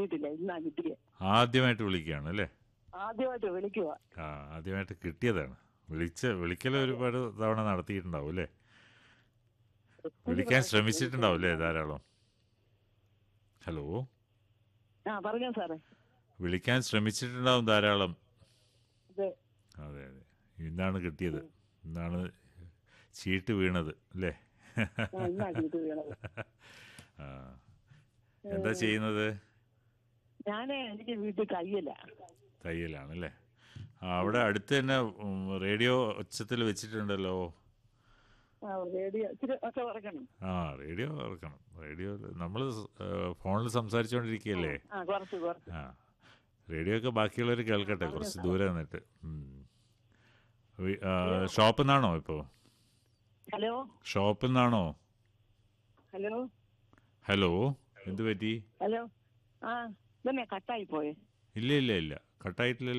കിട്ടിയിട്ടില്ല ഇന്നാ കിട്ടിയ ആദ്യമായിട്ട് വിളിക്കുകയാണ് അല്ലേ ആദ്യമായിട്ട് വിളിക്കുക ആ ആദ്യമായിട്ട് കിട്ടിയതാണ് വിളിച്ച വിളിക്കൽ ഒരുപാട് തവണ നടത്തിയിട്ടുണ്ടാവും അല്ലേ വിളിക്കാൻ ശ്രമിച്ചിട്ടുണ്ടാവും അല്ലേ ധാരാളം ഹലോ ആ പറഞ്ഞോ സാറേ വിളിക്കാൻ ശ്രമിച്ചിട്ടുണ്ടാവും ധാരാളം അതെ അതെ അതെ ഇന്നാണ് കിട്ടിയത് ഇന്നാണ് ചീട്ട് വീണത് അല്ലേ ആ, ഇന്നാ ചീട്ട് വീണത് ആ എന്താ ചെയ്യുന്നത് ഞാന് എനിക്ക് വീട്ടിൽ കയ്യല്ല തയ്യലാണല്ലേ ആ അവിടെ അടുത്ത് തന്നെ ഉം, റേഡിയോ ഒച്ചത്തിൽ വെച്ചിട്ടുണ്ടല്ലോ ആ റേഡിയോ ഇച്ചിരി ഒക്കെ കുറയ്ക്കണം ആ റേഡിയോ ഇറക്കണം റേഡിയോ നമ്മൾ ഫോണിൽ സംസാരിച്ചുകൊണ്ടിരിക്കുകയല്ലേ ആ കുറച്ച് കുറച്ച് ആ റേഡിയോ ഒക്കെ ബാക്കിയുള്ളവർ കേൾക്കട്ടെ കുറച്ച് ദൂരെ നിന്നിട്ട് ഉം. വി- ആ, ഷോപ്പിൽ നിന്നാണോ ഇപ്പോൾ ഹലോ ഷോപ്പിൽ നിന്നാണോ ഹലോ ഹലോ എന്ത് പറ്റി ഹലോ ആ ഇതന്നെ കട്ടായി പോയെ ഇല്ല ഇല്ല ഇല്ല കട്ടായിട്ടില്ല